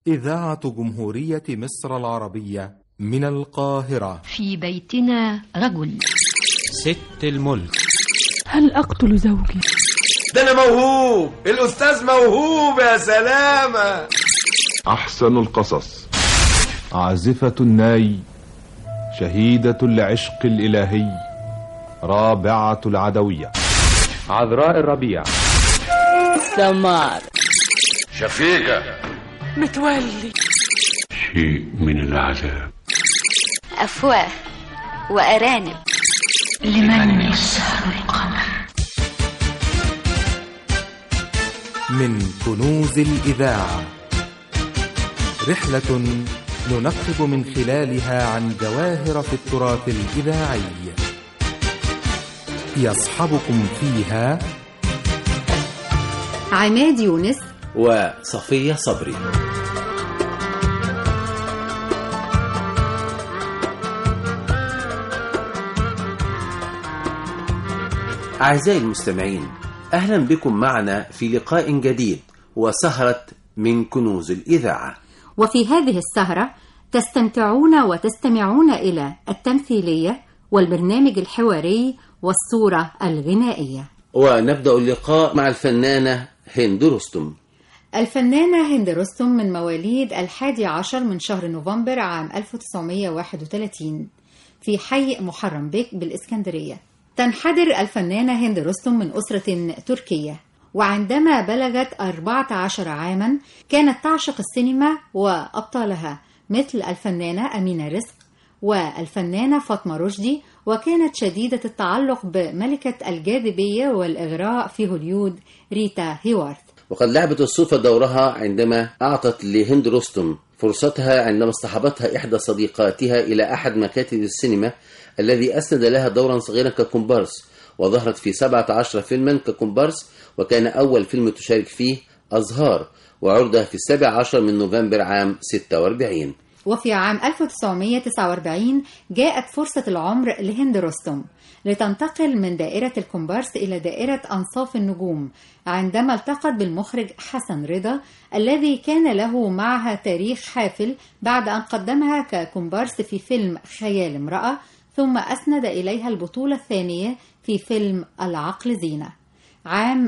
إذاعة جمهورية مصر العربية من القاهرة في بيتنا رجل ست الملك هل أقتل زوجي؟ ده أنا موهوب الأستاذ موهوب يا سلامة أحسن القصص عازفة الناي شهيدة العشق الإلهي رابعة العدوية عذراء الربيع سمار شفيقة متولي شيء من العذاب أفواه وأرانب لمن يسهر القمر من كنوز الإذاعة رحلة ننقب من خلالها عن جواهر في التراث الإذاعي يصحبكم فيها عماد يونس وصفية صبري أعزائي المستمعين أهلا بكم معنا في لقاء جديد وسهرة من كنوز الإذاعة وفي هذه السهرة تستمتعون وتستمعون إلى التمثيلية والبرنامج الحواري والصورة الغنائية ونبدأ اللقاء مع الفنانة هند رستم الفنانة هند رستم من مواليد الحادي عشر من شهر نوفمبر عام 1931 في حي محرم بك بالإسكندرية تنحدر الفنانة هند رستم من أسرة تركية وعندما بلغت 14 عاما كانت تعشق السينما وأبطالها مثل الفنانة أمينة رزق والفنانة فاطمة رشدي وكانت شديدة التعلق بملكة الجاذبية والإغراء في هوليود ريتا هيوارث وقد لعبت الصدفة دورها عندما أعطت لهند رستم فرصتها عندما اصطحبتها إحدى صديقاتها إلى أحد مكاتب السينما الذي أسند لها دورا صغيرا ككومبارس وظهرت في 17 فيلما ككومبارس وكان أول فيلم تشارك فيه أزهار وعرض في السابع عشر من نوفمبر عام 46 وفي عام 1949 جاءت فرصة العمر لهند رستم لتنتقل من دائرة الكومبارس إلى دائرة أنصاف النجوم عندما التقت بالمخرج حسن رضا الذي كان له معها تاريخ حافل بعد أن قدمها ككومبارس في فيلم خيال امرأة ثم أسند إليها البطولة الثانية في فيلم العقل زينة عام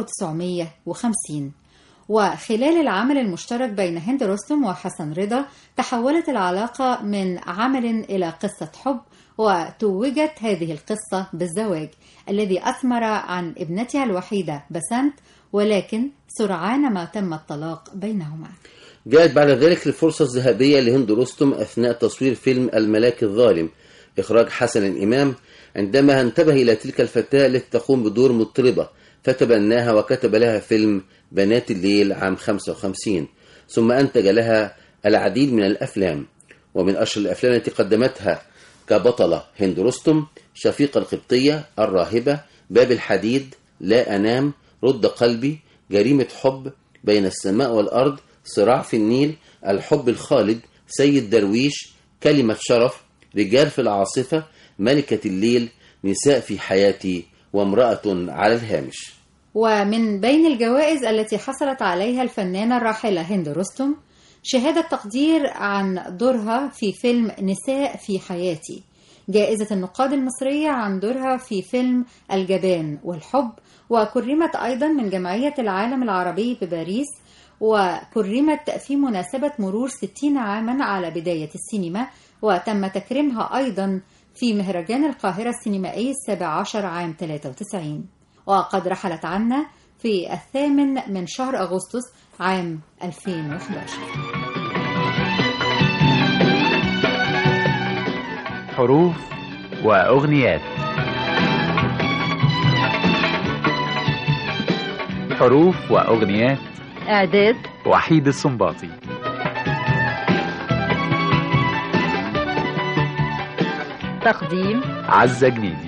1950 وخلال العمل المشترك بين هند رستم وحسن رضا تحولت العلاقة من عمل إلى قصة حب وتوجت هذه القصة بالزواج الذي أثمر عن ابنتها الوحيدة بسنت ولكن سرعان ما تم الطلاق بينهما جاءت بعد ذلك الفرصة الذهبية لهند رستم أثناء تصوير فيلم الملاك الظالم إخراج حسن الإمام عندما انتبه إلى تلك الفتاة التي تقوم بدور مطربة فتبناها وكتب لها فيلم بنات الليل عام 55 ثم أنتج لها العديد من الأفلام ومن أشهر الأفلام التي قدمتها كبطلة هند رستم شفيقة القبطية الراهبة باب الحديد لا أنام رد قلبي جريمة حب بين السماء والأرض صراع في النيل الحب الخالد سيد درويش كلمة شرف رجال في العاصفة ملكة الليل نساء في حياتي وامرأة على الهامش ومن بين الجوائز التي حصلت عليها الفنانة الراحلة هند رستم شهادة تقدير عن دورها في فيلم نساء في حياتي جائزة النقاد المصرية عن دورها في فيلم الجبان والحب وكرمت أيضا من جمعية العالم العربي بباريس وكرمت في مناسبة مرور 60 عاما على بداية السينما وتم تكريمها أيضا في مهرجان القاهرة السينمائي السابع عشر عام 93 وقد رحلت عنا في الثامن من شهر أغسطس عام 2011 حروف وأغنيات حروف وأغنيات إعداد وحيد السنباطي تقديم عزة جنيدي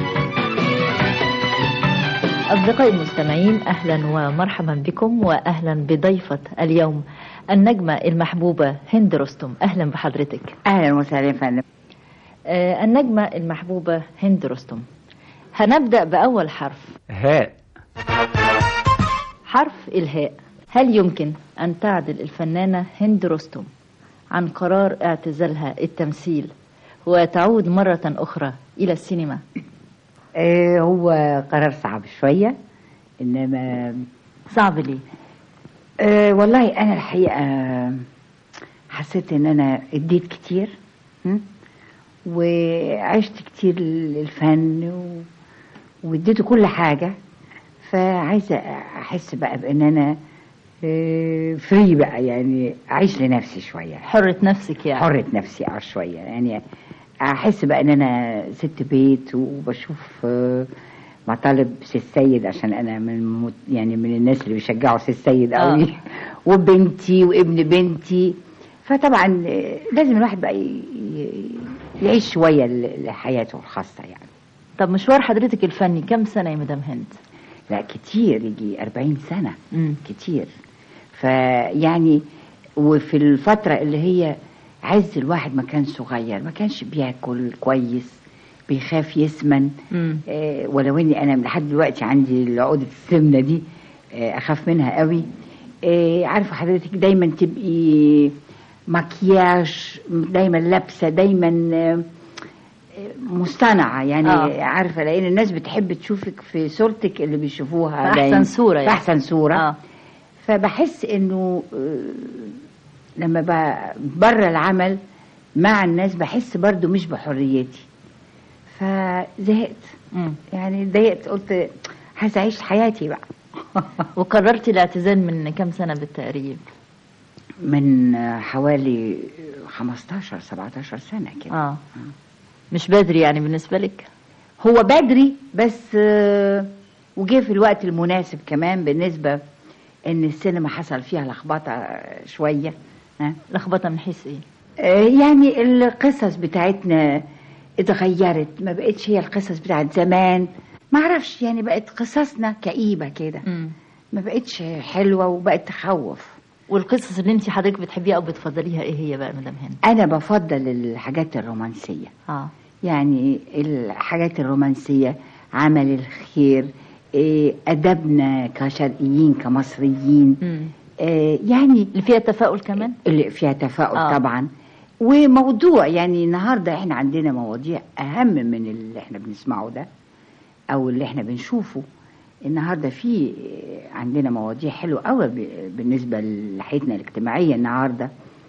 أصدقائي المستمعين أهلا ومرحبا بكم وأهلا بضيفة اليوم النجمة المحبوبة هند رستم أهلا بحضرتك أهلا وسهلا يا فندم آه النجمة المحبوبة هند رستم هنبدأ بأول حرف هاء حرف الهاء هل يمكن أن تعدل الفنانة هند رستم عن قرار اعتزالها التمثيل وتعود مرة أخرى إلى السينما آه هو قرار صعب شوية إنما صعب ليه؟ آه والله أنا الحقيقة حسيت إن أنا اديت كتير م? وعشت كتير الفن و... واديته كل حاجة فعايزة أحس بقى بأن أنا فري بقى يعني أعيش لنفسي شوية حرة نفسك يعني حرة نفسي اه شوية يعني أحس بقى أن أنا ست بيت وبشوف مطالب سي السيد عشان أنا من يعني من الناس اللي بيشجعوا سي السيد قوي آه. وبنتي وابن بنتي فطبعا لازم الواحد بقى يعيش شوية لحياته الخاصة يعني طب مشوار حضرتك الفني كم سنة يا مدام هند؟ لا كتير يجي 40 سنة مم. كتير فيعني وفي الفترة اللي هي عز الواحد ما كان صغير ما كانش بياكل كويس بيخاف يسمن آه ولو اني انا لحد دلوقتي عندي عقدة السمنة دي آه اخاف منها قوي آه عارفة حضرتك دايما تبقي مكياج دايما لابسة دايما آه مصطنعة يعني آه. عارفة لأن الناس بتحب تشوفك في صورتك اللي بيشوفوها في أحسن صورة يعني. في أحسن صورة آه. فبحس إنه لما بره العمل مع الناس بحس برضو مش بحريتي فزهقت يعني ضايقت قلت عايزة أعيش حياتي بقى وقررتي الاعتزال من كم سنة بالتقريب؟ من حوالي 15 17 سنة كده آه. مش بدري يعني بالنسبة لك هو بدري بس وجه في الوقت المناسب كمان بالنسبة ان السينما حصل فيها لخبطة شوية لخبطة من حيث ايه يعني القصص بتاعتنا اتغيرت ما بقتش هي القصص بتاعت زمان ما اعرفش يعني بقت قصصنا كئيبة كده ما بقتش حلوة وبقت تخوف والقصص اللي انت حضرتك بتحبيها او بتفضليها ايه هي بقى مدام هند انا بفضل الحاجات الرومانسيه اه يعني الحاجات الرومانسيه عمل الخير إيه ادبنا كشرقيين كمصريين إيه يعني اللي فيها تفاؤل كمان اللي فيها تفاؤل آه. طبعا وموضوع يعني النهارده احنا عندنا مواضيع اهم من اللي احنا بنسمعه ده او اللي احنا بنشوفه النهارده في عندنا مواضيع حلوه قوي بالنسبه لحياتنا الاجتماعيه النهارده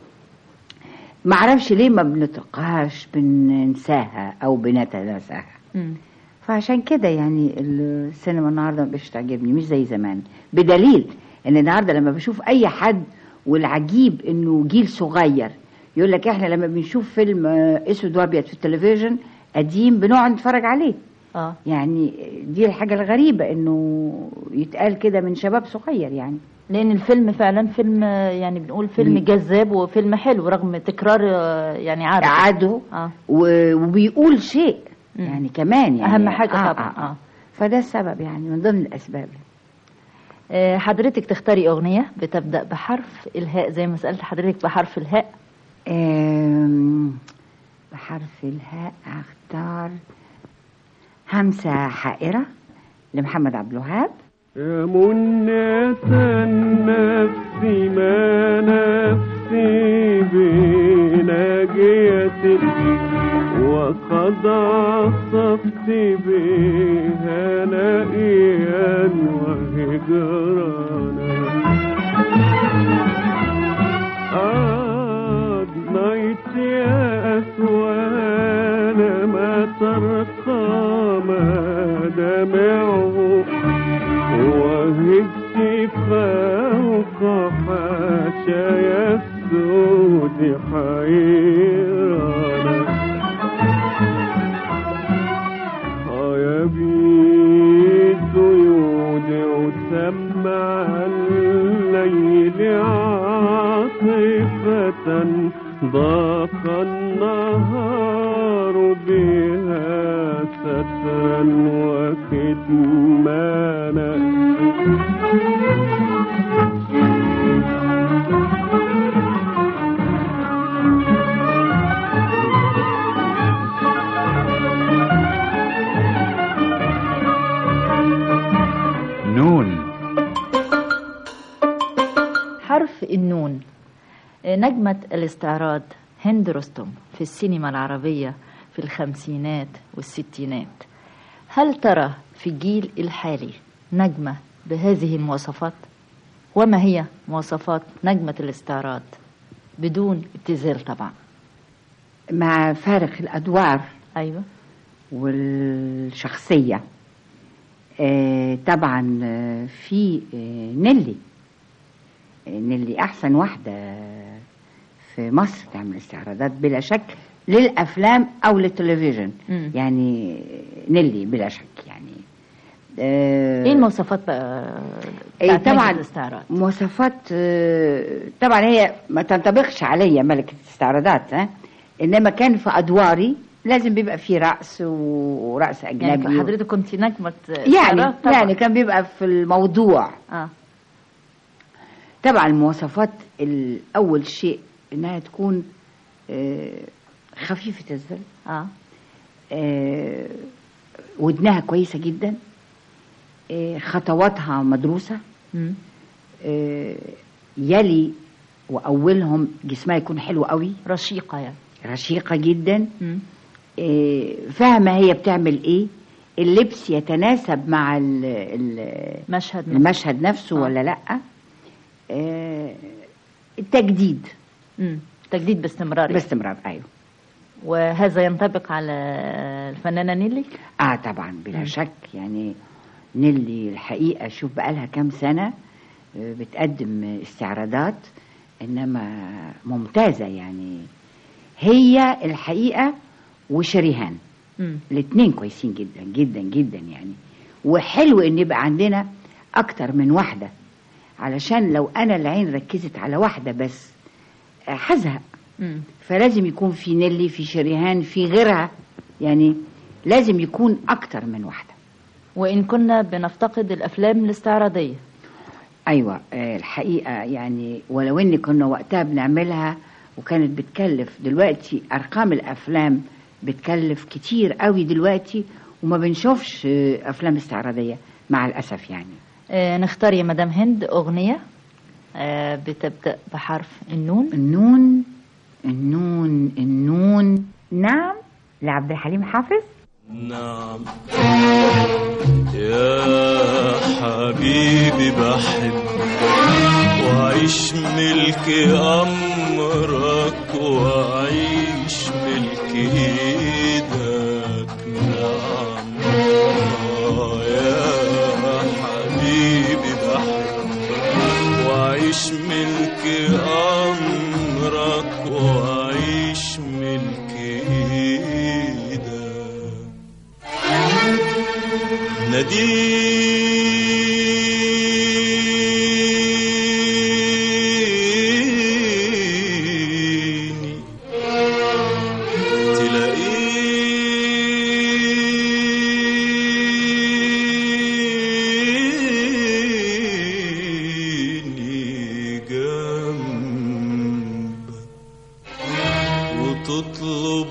ما اعرفش ليه ما بنطلقهاش بننساها او بنتناساها فعشان كده يعني السينما النهارده مش تعجبني مش زي زمان بدليل ان النهارده لما بشوف اي حد والعجيب انه جيل صغير يقول لك احنا لما بنشوف فيلم اسود وابيض في التلفزيون قديم بنقعد نتفرج عليه اه يعني دي الحاجة الغريبة انه يتقال كده من شباب صغير يعني لان الفيلم فعلا فيلم يعني بنقول فيلم جذاب وفيلم حلو رغم تكرار يعني عاده عاده آه. وبيقول شيء مم. يعني كمان يعني اهم حاجه آه طبعا آه آه. فده السبب يعني من ضمن الاسباب آه حضرتك تختاري اغنيه بتبدا بحرف الهاء زي ما سالت حضرتك بحرف الهاء بحرف الهاء اختار همسة حائرة لمحمد عبد الوهاب يا منة النفس ما نفسي بناجية وقد عصفت بها نائيا وهجرانا أضنيت يا أسوان ما ترقى ما دمعه وهبت فوق حاشا يسود حيرانا يبيت يودع سمع الليل عاطفة ضاق النهار بها سترا وكتمانا نون نجمة الاستعراض هند رستم في السينما العربية في الخمسينات والستينات هل ترى في الجيل الحالي نجمة بهذه المواصفات؟ وما هي مواصفات نجمة الاستعراض بدون ابتذال طبعا مع فارق الأدوار أيوة والشخصية آه طبعا آه، في آه، نيلي آه، نيلي أحسن واحدة في مصر تعمل استعراضات بلا شك للأفلام أو للتلفزيون مم. يعني نيلي بلا شك يعني آه، ايه المواصفات بقى إيه بتاعت نجمة طبعا الاستعراض مواصفات آه، طبعا هي ما تنطبقش عليا ملكة الاستعراضات ها انما كان في ادواري لازم بيبقى في رقص ورقص اجنبي يعني حضرتك كنت نجمة يعني استعراض طبعا. يعني كان بيبقى في الموضوع اه طبعا المواصفات الاول شيء انها تكون آه، خفيفة الظل اه آه، ودنها كويسة جدا آه، خطواتها مدروسة مم. آه، يلي واولهم جسمها يكون حلو قوي رشيقة يعني رشيقة جدا مم. آه، فاهمة هي بتعمل ايه اللبس يتناسب مع ال- ال- مشهد المشهد نفسه ولا لا آه، التجديد مم. تجديد باستمرار يعني. باستمرار ايوه وهذا ينطبق على الفنانة نيلي اه طبعا بلا شك يعني نيلي الحقيقة شوف بقالها كام سنة آه، بتقدم استعراضات انما ممتازة يعني هي الحقيقة وشريهان مم. الاتنين كويسين جدا جدا جدا يعني وحلو ان يبقى عندنا اكتر من واحدة علشان لو انا العين ركزت على واحدة بس آه، هزهق مم. فلازم يكون في نيلي في شريهان في غيرها يعني لازم يكون اكتر من واحدة وإن كنا بنفتقد الأفلام الاستعراضية ايوه آه، الحقيقة يعني ولو ان كنا وقتها بنعملها وكانت بتكلف دلوقتي ارقام الافلام بتكلف كتير قوي دلوقتي وما بنشوفش آه، افلام استعراضية مع الاسف يعني آه نختار يا مدام هند أغنية آه بتبدأ بحرف النون النون النون النون نعم لعبد الحليم حافظ نعم يا حبيبي بحب وعيش ملك أمرك وعيش ملك إيدك نعم آه يا حبيبي بحب وعيش ملك أمرك وعيش ملك إيدك ناديني تلاقيني جنبك وتطلب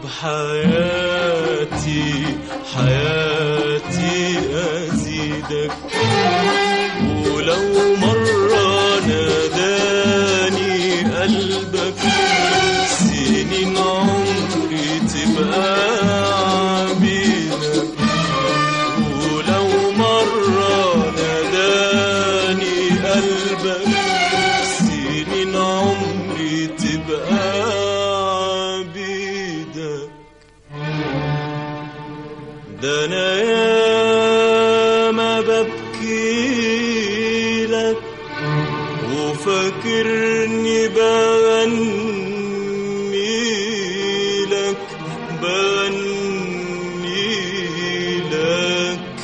حياتي حياتي أزيدك ولو مرة ناداني قلبك سنين عمري تبقى عبيدك ولو مرة ناداني قلبك سنين عمري تبقى عبيدك ده انا ياما ببكي لك وفاكرني بغني لك بغني لك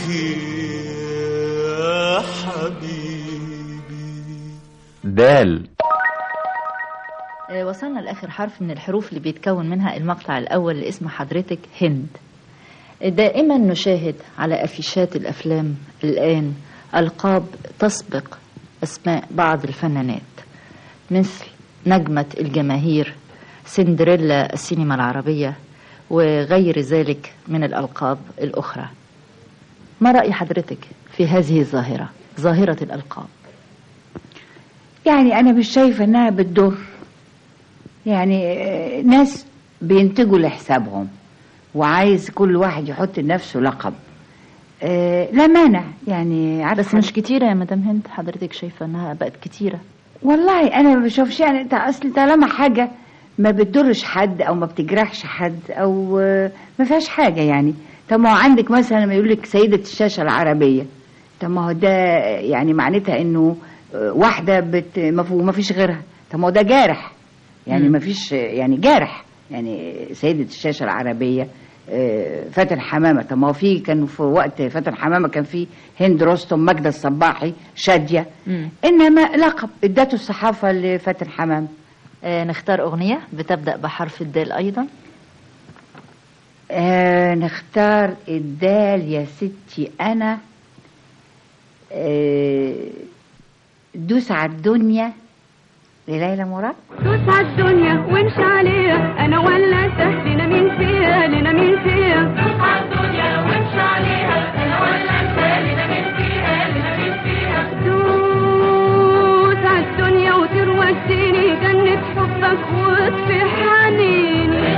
يا حبيبي دال آه، وصلنا لآخر حرف من الحروف اللي بيتكون منها المقطع الأول لاسم حضرتك هند دائما نشاهد على أفيشات الأفلام الآن ألقاب تسبق أسماء بعض الفنانات مثل نجمة الجماهير سندريلا السينما العربية وغير ذلك من الألقاب الأخرى ما رأي حضرتك في هذه الظاهرة ظاهرة الألقاب يعني انا مش شايفة انها بتضر يعني آه، ناس بينتجوا لحسابهم وعايز كل واحد يحط لنفسه لقب آه، لا مانع يعني عارفه بس مش كتيرة يا مدام هند حضرتك شايفة انها بقت كتيرة والله انا ما بشوفش يعني انت اصل طالما حاجه ما بتضرش حد او ما بتجرحش حد او آه، ما فيهاش حاجه يعني طب ما هو عندك مثلا لما يقول لك سيده الشاشه العربيه طب ما هو ده يعني معناتها انه آه، واحده بت ما فيش غيرها طب ما هو ده جارح يعني مم. ما فيش يعني جارح يعني سيده الشاشه العربيه آه، فاتن حمامه طب ما هو في كان في وقت فاتن حمامه كان في هند رستم ماجده الصباحي شاديه مم. انما لقب ادته الصحافه لفاتن حمام آه نختار أغنية بتبدأ بحرف الدال أيضا آه نختار الدال يا ستي انا آه دوس على الدنيا لليلى مراد دوس على الدنيا وامشي عليها انا ولا سهل لنا مين فيها لنا مين فيها دوس على الدنيا وامشي عليها انا ولا سهل لنا مين فيها لنا مين فيها دوس على الدنيا وتروسيني جنة حبك واطفي حنيني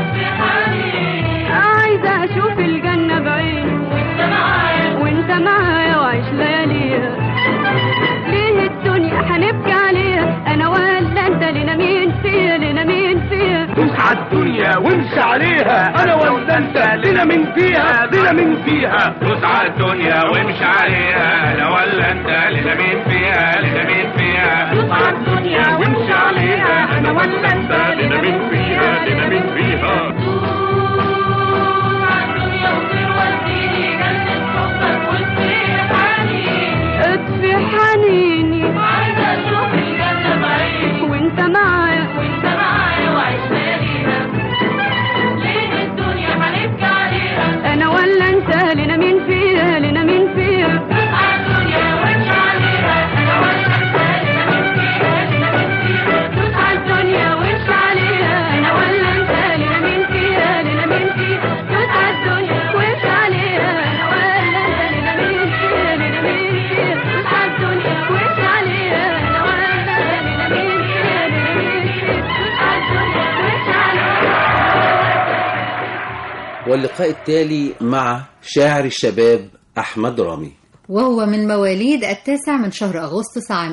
عايزة اشوف الجنة بعيني وانت معايا وانت معايا وعيش لياليها ليه الدنيا هنبكي عليها انا ولا انت لنا مين فيها لنا مين فيها دوس على الدنيا وامشي عليها انا ولا انت لنا من فيها لنا من فيها دوس على الدنيا وامشي عليها انا ولا انت لنا مين فيها لنا مين فيها دوس على الدنيا وامشي عليها انا ولا انت لنا مين فيها لنا مين فيها اطفي حنيني عايزة اشوف الجنة بعيني وانت معايا وانت معايا وعيش لياليها ليه الدنيا هنبكي عليها انا ولا انت لنا مين فيها لنا مين فيها الدنيا وامشي عليها انا ولا انت لنا مين فيها لنا مين فيها دوس على الدنيا وامشي عليها انا ولا انت لنا مين فيها لنا مين فيها دوس على الدنيا وامشي عليها انا ولا انت لنا مين فيها لنا مين فيها دوس على الدنيا وامشي عليها انا ولا انت لنا مين فيها لنا مين فيها دوس على الدنيا وامشي عليها واللقاء التالي مع شاعر الشباب أحمد رامي وهو من مواليد التاسع من شهر أغسطس عام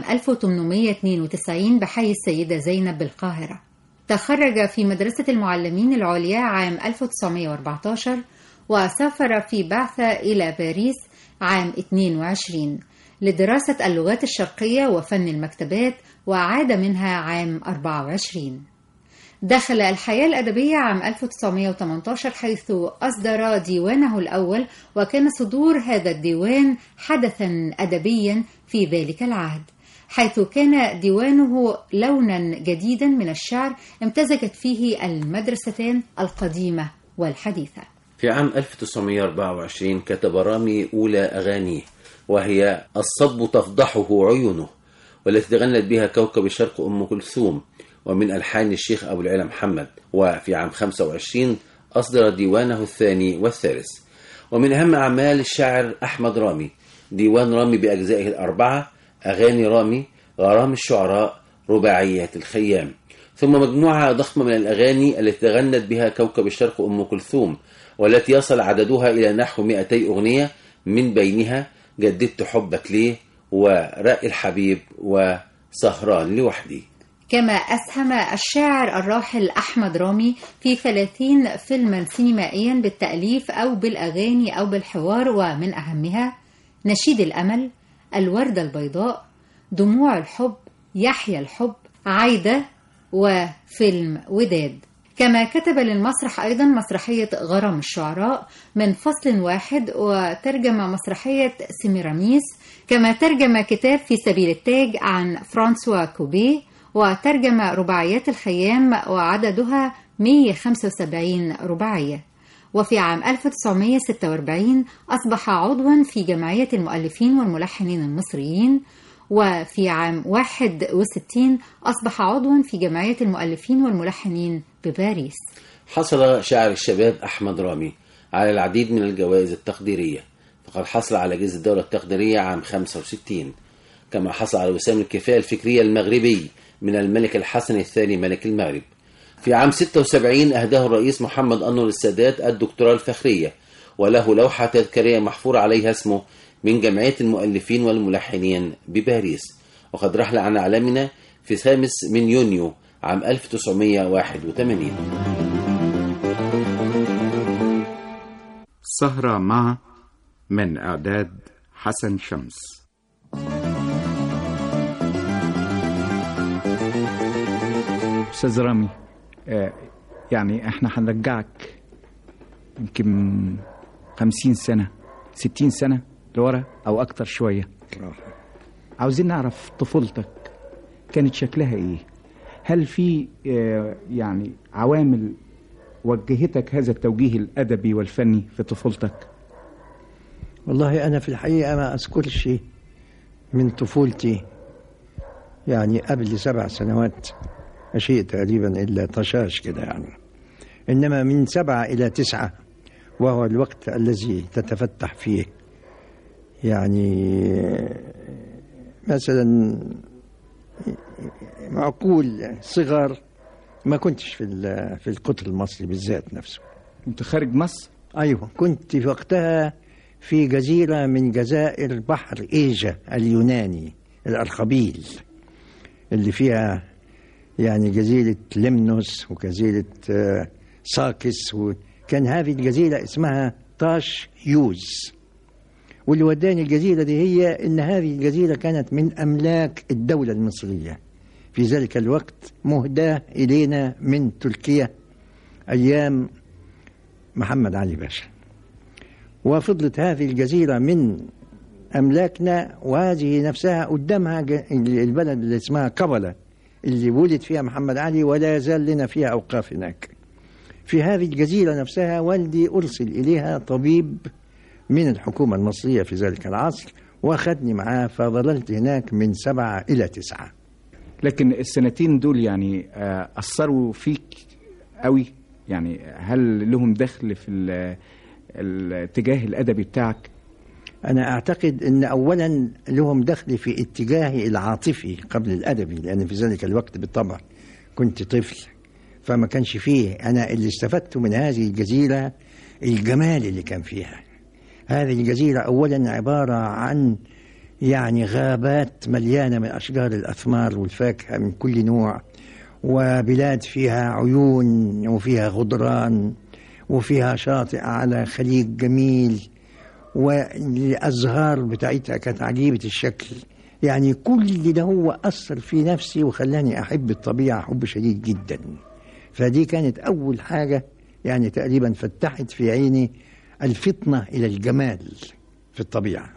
1892 بحي السيدة زينب بالقاهرة تخرج في مدرسة المعلمين العليا عام 1914 وسافر في بعثة إلى باريس عام 22 لدراسة اللغات الشرقية وفن المكتبات وعاد منها عام 24 دخل الحياة الأدبية عام 1918 حيث أصدر ديوانه الأول وكان صدور هذا الديوان حدثا أدبيا في ذلك العهد حيث كان ديوانه لونا جديدا من الشعر امتزجت فيه المدرستان القديمة والحديثة في عام 1924 كتب رامي أولى أغانيه وهي الصب تفضحه عيونه والتي تغنت بها كوكب الشرق أم كلثوم ومن ألحان الشيخ أبو العلا محمد وفي عام 25 أصدر ديوانه الثاني والثالث ومن أهم أعمال الشاعر أحمد رامي ديوان رامي بأجزائه الأربعة أغاني رامي غرام الشعراء رباعيات الخيام ثم مجموعة ضخمة من الأغاني التي تغنت بها كوكب الشرق أم كلثوم والتي يصل عددها إلى نحو 200 أغنية من بينها جددت حبك ليه ورأي الحبيب وسهران لوحدي كما أسهم الشاعر الراحل أحمد رامي في 30 فيلما سينمائيا بالتأليف أو بالأغاني أو بالحوار ومن أهمها نشيد الأمل الوردة البيضاء دموع الحب يحيى الحب عايدة وفيلم وداد كما كتب للمسرح أيضا مسرحية غرام الشعراء من فصل واحد وترجم مسرحية سيميراميس كما ترجم كتاب في سبيل التاج عن فرانسوا كوبيه وترجم رباعيات الخيام وعددها 175 رباعية وفي عام 1946 أصبح عضوا في جمعية المؤلفين والملحنين المصريين وفي عام 61 أصبح عضوا في جمعية المؤلفين والملحنين بباريس حصل شاعر الشباب أحمد رامي على العديد من الجوائز التقديرية فقد حصل على جائزة الدولة التقديرية عام 65 كما حصل على وسام الكفاية الفكرية المغربي من الملك الحسن الثاني ملك المغرب في عام 76 أهداه الرئيس محمد أنور السادات الدكتوراه الفخرية وله لوحة تذكارية محفور عليها اسمه من جمعية المؤلفين والملحنين بباريس وقد رحل عن عالمنا في خامس من يونيو عام 1981 سهرة مع من إعداد حسن شمس استاذ رامي آه، يعني احنا هنرجعك يمكن خمسين سنة ستين سنة لورا او اكتر شوية عاوزين نعرف طفولتك كانت شكلها ايه هل في آه، يعني عوامل وجهتك هذا التوجيه الادبي والفني في طفولتك والله أنا في الحقيقة ما أذكرش من طفولتي يعني قبل سبع سنوات شيء تقريبا إلا طشاش كده يعني إنما من سبعة إلى تسعة وهو الوقت الذي تتفتح فيه يعني مثلا معقول صغر ما كنتش في ال- في القطر المصري بالذات نفسه كنت خارج مصر ايوه كنت في وقتها في جزيره من جزائر بحر ايجا اليوناني الارخبيل اللي فيها يعني جزيره لمنوس وجزيره آه، ساكس وكان هذه الجزيره اسمها طاش يوز واللي وداني الجزيره دي هي ان هذه الجزيره كانت من املاك الدوله المصريه في ذلك الوقت مهداه الينا من تركيا ايام محمد علي باشا وفضلت هذه الجزيرة من أملاكنا وهذه نفسها قدامها ج- البلد اللي اسمها قبلة اللي ولد فيها محمد علي ولا يزال لنا فيها أوقاف هناك في هذه الجزيرة نفسها والدي أرسل إليها طبيب من الحكومة المصرية في ذلك العصر وأخذني معاه فظللت هناك من سبعة إلى تسعة لكن السنتين دول يعني آه، أثروا فيك قوي يعني هل لهم دخل في ال- الاتجاه الأدبي بتاعك أنا أعتقد أن أولا لهم دخل في اتجاهي العاطفي قبل الأدبي لأن في ذلك الوقت بالطبع كنت طفل فما كانش فيه أنا اللي استفدت من هذه الجزيرة الجمال اللي كان فيها هذه الجزيرة أولا عبارة عن يعني غابات مليانة من أشجار الأثمار والفاكهة من كل نوع وبلاد فيها عيون وفيها غدران وفيها شاطئ على خليج جميل والأزهار بتاعتها كانت عجيبة الشكل يعني كل ده هو أثر في نفسي وخلاني أحب الطبيعة حب شديد جدا فدي كانت أول حاجة يعني تقريبا فتحت في عيني الفطنة إلى الجمال في الطبيعة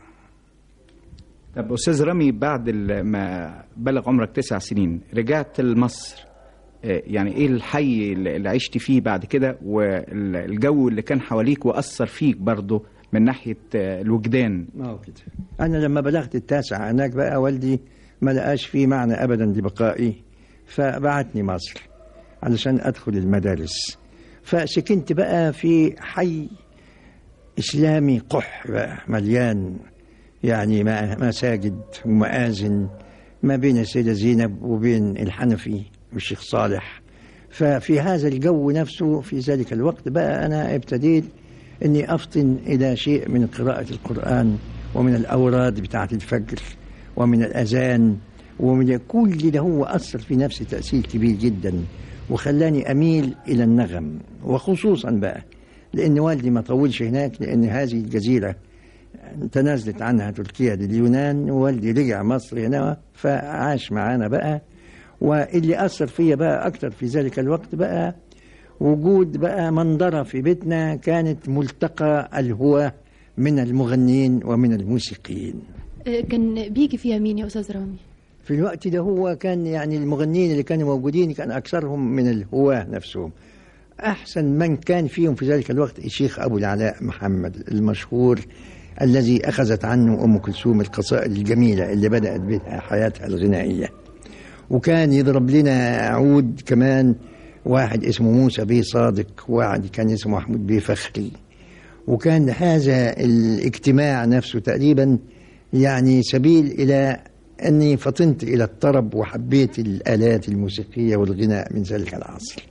طب أستاذ رامي بعد ال- ما بلغ عمرك تسع سنين رجعت لمصر آه، يعني إيه الحي اللي اللي عشت فيه بعد كده والجو اللي كان حواليك وأثر فيك برضه من ناحية آه، الوجدان ما هو كده أنا لما بلغت التاسع هناك بقى والدي ما لقاش فيه معنى أبدا لبقائي فبعتني مصر علشان أدخل المدارس فسكنت بقى في حي إسلامي قح بقى مليان يعني ما- مساجد ومآذن ما بين السيدة زينب وبين الحنفي والشيخ صالح ففي هذا الجو نفسه في ذلك الوقت بقى أنا ابتديت أني أفطن إلى شيء من قراءة القرآن ومن الأوراد بتاعة الفجر ومن الأذان ومن كل ده هو أثر في نفسي تأثير كبير جدا وخلاني أميل إلى النغم وخصوصا بقى لأن والدي ما طولش هناك لأن هذه الجزيرة تنازلت عنها تركيا لليونان ووالدي رجع مصر هنا فعاش معانا بقى واللي أثر فيا بقى أكتر في ذلك الوقت بقى وجود بقى منظرة في بيتنا كانت ملتقى الهوى من المغنيين ومن الموسيقيين آه، كان بيجي فيها مين يا أستاذ رامي؟ في الوقت ده هو كان يعني المغنيين اللي كانوا موجودين كان أكثرهم من الهواة نفسهم أحسن من كان فيهم في ذلك الوقت الشيخ أبو العلاء محمد المشهور الذي أخذت عنه أم كلثوم القصائد الجميلة اللي بدأت بها حياتها الغنائية وكان يضرب لنا عود كمان واحد اسمه موسى بيه صادق واحد كان اسمه محمود بيه فخري وكان هذا الاجتماع نفسه تقريبا يعني سبيل إلى أني فطنت إلى الطرب وحبيت الآلات الموسيقية والغناء من ذلك العصر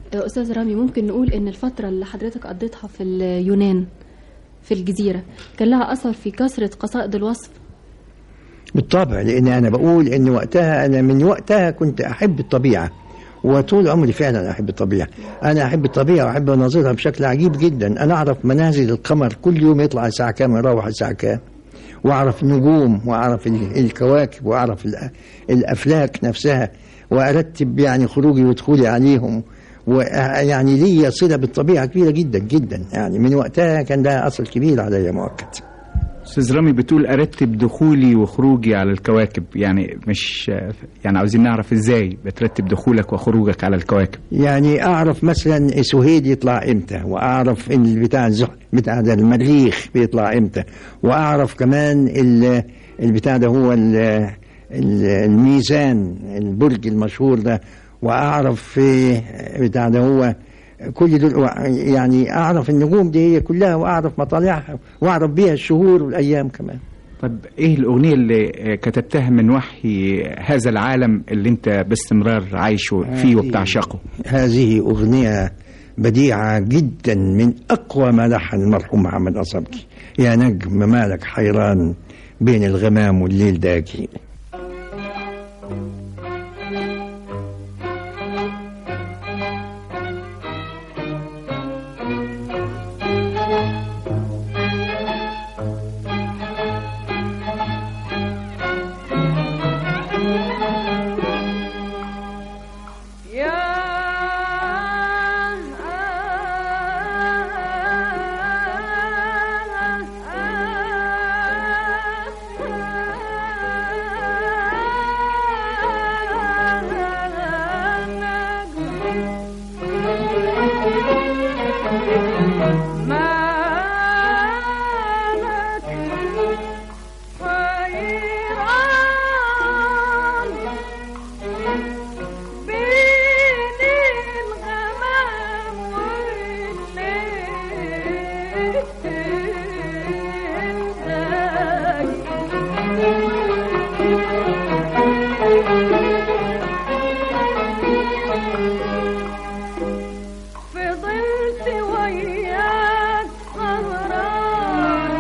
أستاذ رامي ممكن نقول إن الفترة اللي حضرتك قضيتها في اليونان في الجزيرة كان لها أثر في كثرة قصائد الوصف بالطبع لان انا بقول ان وقتها انا من وقتها كنت احب الطبيعه وطول عمري فعلا احب الطبيعه انا احب الطبيعه واحب اناظرها بشكل عجيب جدا انا اعرف منازل القمر كل يوم يطلع الساعه كام ويروح الساعه كام واعرف النجوم واعرف ال- الكواكب واعرف ال- الافلاك نفسها وارتب يعني خروجي ودخولي عليهم ويعني لي صله بالطبيعه كبيره جدا جدا يعني من وقتها كان لها اثر كبير عليا مؤكد استاذ رامي بتقول ارتب دخولي وخروجي على الكواكب يعني مش يعني عاوزين نعرف ازاي بترتب دخولك وخروجك على الكواكب يعني اعرف مثلا سهيد يطلع امتى واعرف ان بتاع الزح بتاع ده المريخ بيطلع امتى واعرف كمان ال- البتاع ده هو ال- ال- الميزان البرج المشهور ده واعرف إيه بتاع ده هو كل دول يعني اعرف النجوم دي هي كلها واعرف مطالعها واعرف بيها الشهور والايام كمان طب ايه الاغنيه اللي كتبتها من وحي هذا العالم اللي انت باستمرار عايشه فيه هذه- وبتعشقه هذه أغنية بديعة جدا من أقوى ما لحن المرحوم محمد أصبجي يا نجم مالك حيران بين الغمام والليل داجي فضلت وياك سهران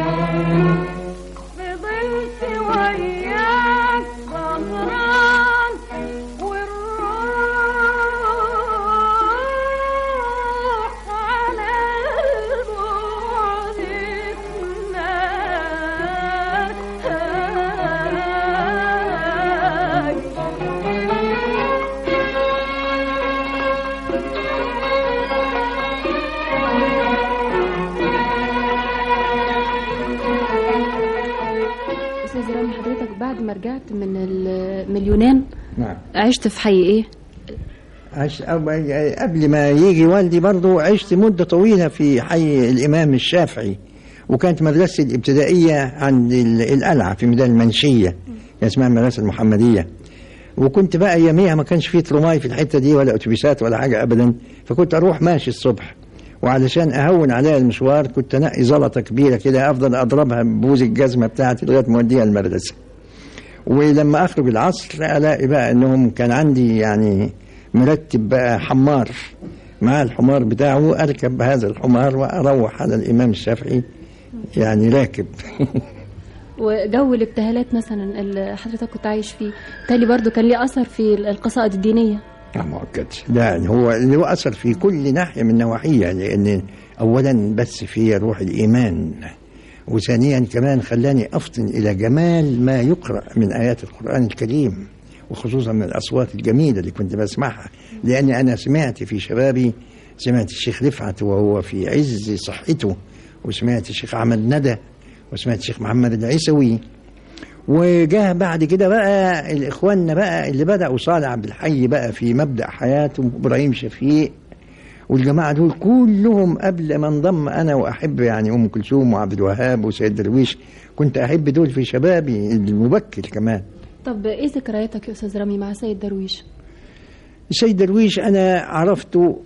فضلت وياك سهران والروح على البعد أستاذ رامي حضرتك بعد ما رجعت من ال- من اليونان نعم عشت في حي إيه؟ عشت أب- قبل ما يجي والدي برضو عشت مدة طويلة في حي الإمام الشافعي وكانت مدرستي الابتدائية عند ال- القلعة في ميدان المنشية كان اسمها المدرسة المحمدية وكنت بقى يوميها ما كانش فيه ترماي في الحتة دي ولا أتوبيسات ولا حاجة أبدا فكنت أروح ماشي الصبح وعلشان أهون عليا المشوار كنت أنقي زلطة كبيرة كده أفضل أضربها ببوز الجزمة بتاعتي لغاية ما أوديها المدرسة ولما أخرج العصر ألاقي بقى إنهم كان عندي يعني مرتب بقى حمار مع الحمار بتاعه أركب هذا الحمار وأروح على الإمام الشافعي يعني راكب وجو الابتهالات مثلا اللي حضرتك كنت عايش فيه تالي برضو كان ليه أثر في القصائد الدينية مؤكد لا يعني هو اللي هو أثر في كل ناحية من نواحيها لأن أولا بس في روح الإيمان وثانيا كمان خلاني أفطن إلى جمال ما يقرأ من آيات القرآن الكريم وخصوصا من الأصوات الجميلة اللي كنت بسمعها لأن أنا سمعت في شبابي سمعت الشيخ رفعت وهو في عز صحته وسمعت الشيخ أحمد ندى وسمعت الشيخ محمد العيسوي وجاه بعد كده بقى الاخواننا بقى اللي بداوا صالح عبد الحي بقى في مبدا حياته ابراهيم شفيق والجماعه دول كلهم قبل ما انضم انا واحب يعني ام كلثوم وعبد الوهاب وسيد درويش كنت احب دول في شبابي المبكر كمان طب إيه ذكرياتك يا أستاذ رامي مع سيد درويش؟ السيد درويش انا عرفته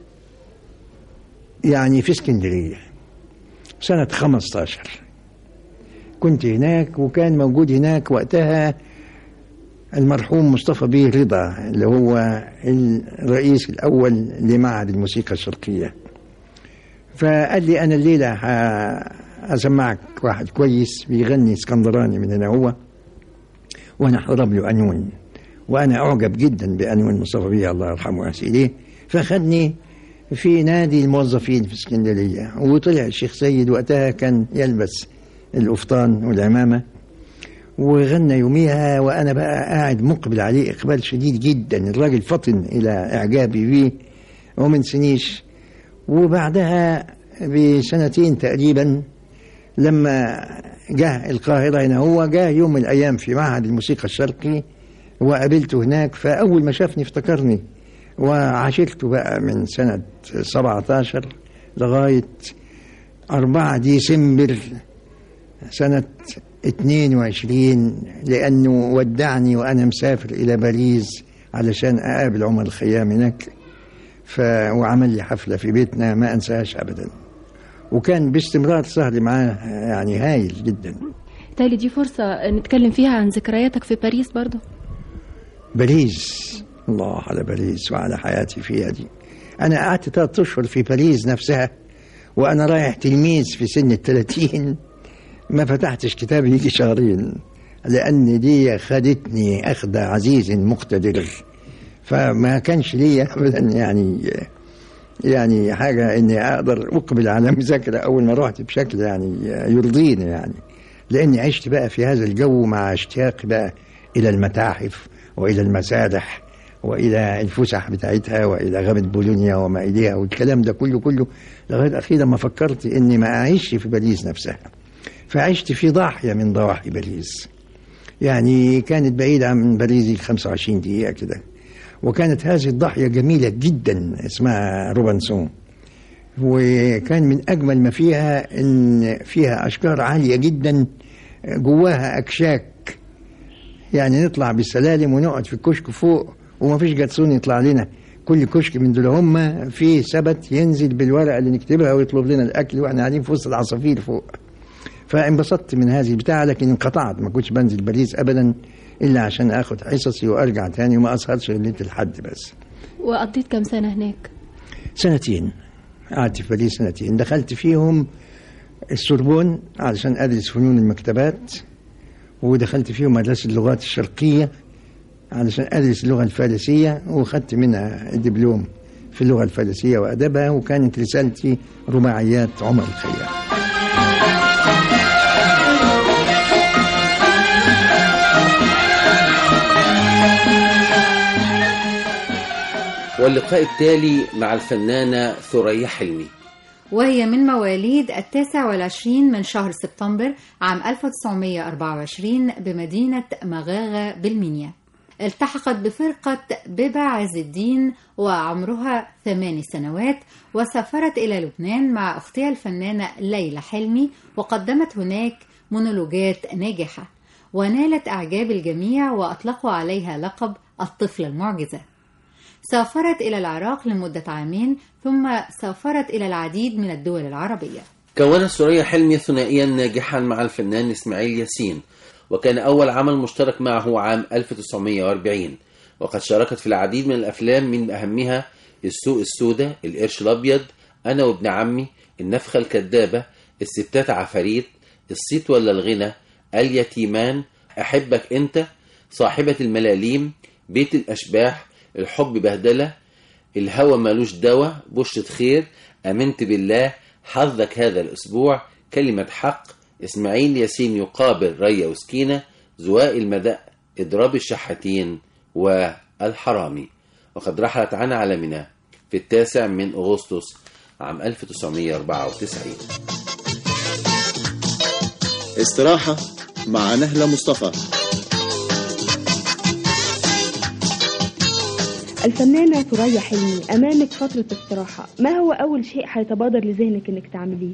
يعني في اسكندريه سنه 15 كنت هناك وكان موجود هناك وقتها المرحوم مصطفى بيه رضا اللي هو الرئيس الأول لمعهد الموسيقى الشرقية فقال لي أنا الليلة ه- هسمعك واحد كويس بيغني اسكندراني من هنا هو وأنا هضرب له قانون وأنا أعجب جدا بقانون مصطفى بيه الله يرحمه ويحسن إليه فخدني في نادي الموظفين في اسكندرية وطلع الشيخ سيد وقتها كان يلبس القفطان والعمامة وغنى يوميها وانا بقى قاعد مقبل عليه اقبال شديد جدا الراجل فطن الى اعجابي بيه ومن سنيش وبعدها بسنتين تقريبا لما جه القاهرة هنا هو جه يوم من الأيام في معهد الموسيقى الشرقي وقابلته هناك فأول ما شافني افتكرني وعاشرته بقى من سنة 17 لغاية 4 ديسمبر سنة 22 لأنه ودعني وأنا مسافر إلى باريس علشان أقابل عمر الخيام هناك ف... وعمل لي حفلة في بيتنا ما أنساهاش أبدا وكان باستمرار سهري معاه يعني هايل جدا تالي دي فرصة نتكلم فيها عن ذكرياتك في باريس برضو باريس الله على باريس وعلى حياتي فيها دي أنا قعدت ثلاث أشهر في باريس نفسها وأنا رايح تلميذ في سن الثلاثين ما فتحتش كتاب يجي شهرين لأن دي خدتني أخذ عزيز مقتدر فما كانش ليا أبدا يعني يعني حاجة إني أقدر أقبل على مذاكرة أول ما رحت بشكل يعني يرضيني يعني لأني عشت بقى في هذا الجو مع اشتياقي بقى إلى المتاحف وإلى المسارح وإلى الفسح بتاعتها وإلى غابة بولونيا وما إليها والكلام ده كله كله لغاية أخيرا ما فكرت إني ما أعيش في باريس نفسها فعشت في ضاحية من ضواحي باريس يعني كانت بعيدة عن باريس 25 دقيقة كده وكانت هذه الضاحية جميلة جدا اسمها روبنسون وكان من أجمل ما فيها إن فيها أشجار عالية جدا جواها أكشاك يعني نطلع بالسلالم ونقعد في الكشك فوق وما فيش جاتسون يطلع لنا كل كشك من دول هم فيه سبت ينزل بالورقة اللي نكتبها ويطلب لنا الأكل وإحنا قاعدين في وسط العصافير فوق فانبسطت من هذه البتاعة لكن انقطعت ما كنتش بنزل باريس أبدا إلا عشان آخد حصصي وأرجع تاني وما أسهرش غير ليلة الحد بس وقضيت كام سنة هناك سنتين قعدت في باريس سنتين دخلت فيهم السوربون علشان أدرس فنون المكتبات ودخلت فيهم مدرسة اللغات الشرقية علشان أدرس اللغة الفارسية وخدت منها الدبلوم في اللغة الفارسية وأدبها وكانت رسالتي رباعيات عمر الخيام واللقاء التالي مع الفنانة ثريا حلمي وهي من مواليد التاسع والعشرين من شهر سبتمبر عام 1924 بمدينة مغاغة بالمنيا التحقت بفرقة بيبا عز الدين وعمرها ثمان سنوات وسافرت إلى لبنان مع أختها الفنانة ليلى حلمي وقدمت هناك مونولوجات ناجحة ونالت إعجاب الجميع وأطلقوا عليها لقب الطفلة المعجزة سافرت إلى العراق لمدة عامين ثم سافرت إلى العديد من الدول العربية كونت ثريا حلمي ثنائيا ناجحا مع الفنان إسماعيل ياسين وكان أول عمل مشترك معه عام 1940 وقد شاركت في العديد من الأفلام من أهمها السوق السوداء القرش الأبيض أنا وابن عمي النفخة الكذابة الستات عفاريت الصيت ولا الغنى اليتيمان أحبك أنت صاحبة الملاليم بيت الأشباح الحب بهدلة الهوى مالوش دواء بشرة خير أمنت بالله حظك هذا الأسبوع كلمة حق إسماعيل ياسين يقابل ريا وسكينة زواء المداء إضراب الشحاتين والحرامي وقد رحلت عن عالمنا في التاسع من أغسطس عام 1994 استراحة مع نهلة مصطفى الفنانة ثريا حلمي أمامك فترة استراحة ما هو أول شيء هيتبادر لذهنك إنك تعمليه؟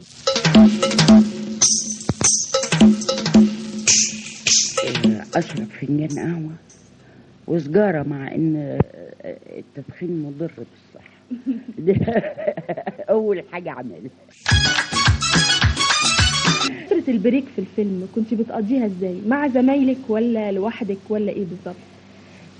أشرب فنجان قهوة وسجارة مع إن التدخين مضر بالصحة دي أول حاجة أعملها فترة البريك في الفيلم كنت بتقضيها إزاي؟ مع زمايلك ولا لوحدك ولا إيه بالظبط؟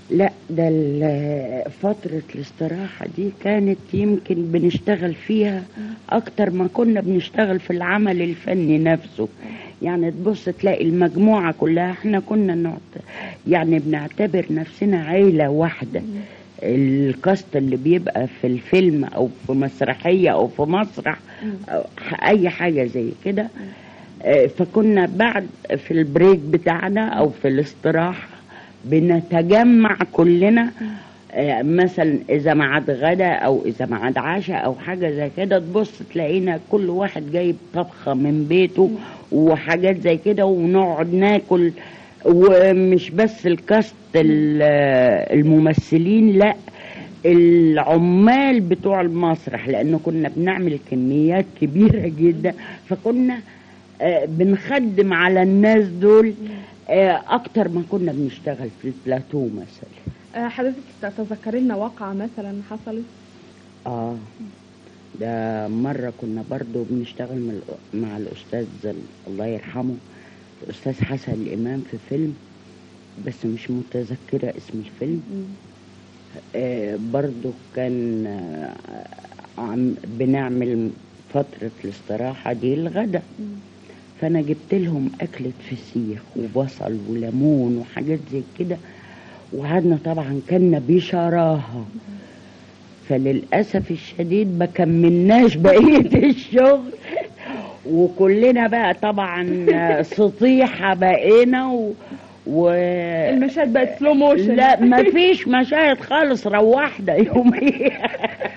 لا ده ال- فترة الاستراحة دي كانت يمكن بنشتغل فيها أكتر ما كنا بنشتغل في العمل الفني نفسه يعني تبص تلاقي المجموعة كلها احنا كنا نعت... يعني بنعتبر نفسنا عيلة واحدة الكاست اللي بيبقى في الفيلم أو في مسرحية أو في مسرح أو ح- أي حاجة زي كده آه، فكنا بعد في البريك بتاعنا أو في الاستراحة بنتجمع كلنا آه، مثلا اذا ميعاد غدا او اذا ميعاد عشاء او حاجه زي كده تبص تلاقينا كل واحد جايب طبخه من بيته وحاجات زي كده ونقعد ناكل ومش بس الكاست ال- الممثلين لا العمال بتوع المسرح لانه كنا بنعمل كميات كبيره جدا فكنا آه، بنخدم على الناس دول آه، اكتر ما كنا بنشتغل في البلاتو مثلا آه، حضرتك تتذكري لنا واقعة مثلا حصلت اه ده مرة كنا برضو بنشتغل مع الأ- مع الأستاذ ال- الله يرحمه الأستاذ حسن الإمام في فيلم بس مش متذكرة اسم الفيلم آه برضو كان آه عم بنعمل فترة الاستراحة دي الغدا فأنا جبت لهم أكلة فسيخ وبصل وليمون وحاجات زي كده وقعدنا طبعا كنا بشراهة فللأسف الشديد ما كملناش بقية الشغل وكلنا بقى طبعا سطيحة بقينا و... و... المشاهد بقت سلو موشن لا ما فيش مشاهد خالص روحنا يوميها